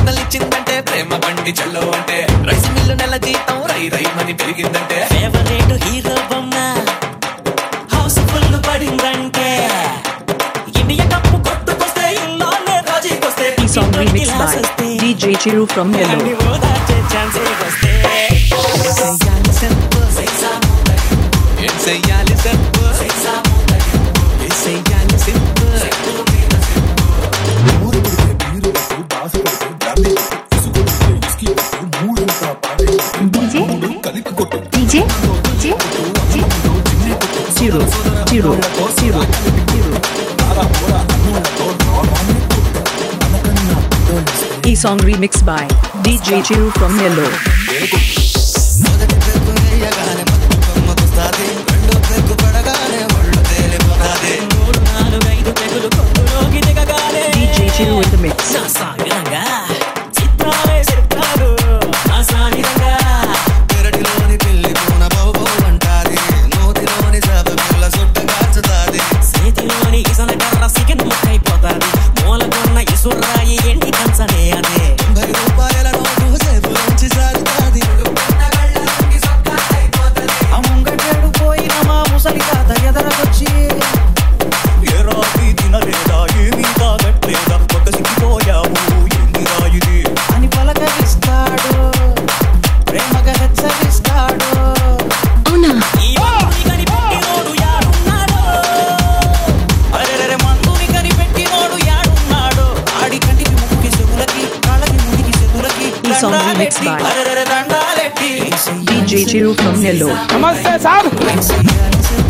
మొదలిచ్చిందంటే ప్రేమ బండి చల్లో అంటే rice mill నెల జీతం రై రైమని పెరిగిందంటే ఫేవరెట్ హీరో బొమ్మ హౌస్ ఫుల్ పడిందంటే ఇండియా కప్పు కొట్టుకొస్తే ఇల్లాలే రాజీకొస్తే ఈ song remixed by DJ Chiru from Hello. Chance వస్తే చెయ్యాలి సెప్పు ఏం చెయ్యాలి సెప్పు ఏం చెయ్యాలి సెప్పు DJ DJ Chiru, Chiru, Chiru, Chiru. ఈ song remixed by DJ Chiru from Hello. మూడు నాలుగు ఐదు తెగులు కొట్టులోకి దిగగానే DJ Chiru in the mix. నా సాగిరంగా చిత్రాలే చెప్తారు నా సాగిరంగా చేతిలోని ఇసల కర్ర సికెన్ ముక్కైపోతాది మూలకున్న ఇసురాయి ఎండి కంచనే అదే అమ్ముంగటేడు పోయిన మా ముసలి తాత ఎదరకొచ్చి ఏ రాత్రి తినలేదా ఏమీ తాగట్లేదా ఒక సిక్కిపోయావు ఏందిరా ఇది అని పలకరిస్తాడు ప్రేమగా హెచ్చరిస్తాడు అవునా ఈ మందుని కనిపెట్టినోడు యాడున్నాడో అరెరెరె మందుని కనిపెట్టినోడు యాడున్నాడు ఆడి కంటికి ముక్కి చెవులకి కాళ్ళకి ముడికి చెవులకి ఈ song remixed by అరెరెరె దండాలెట్టి DJ Chiru from Hello. నమస్తే సార్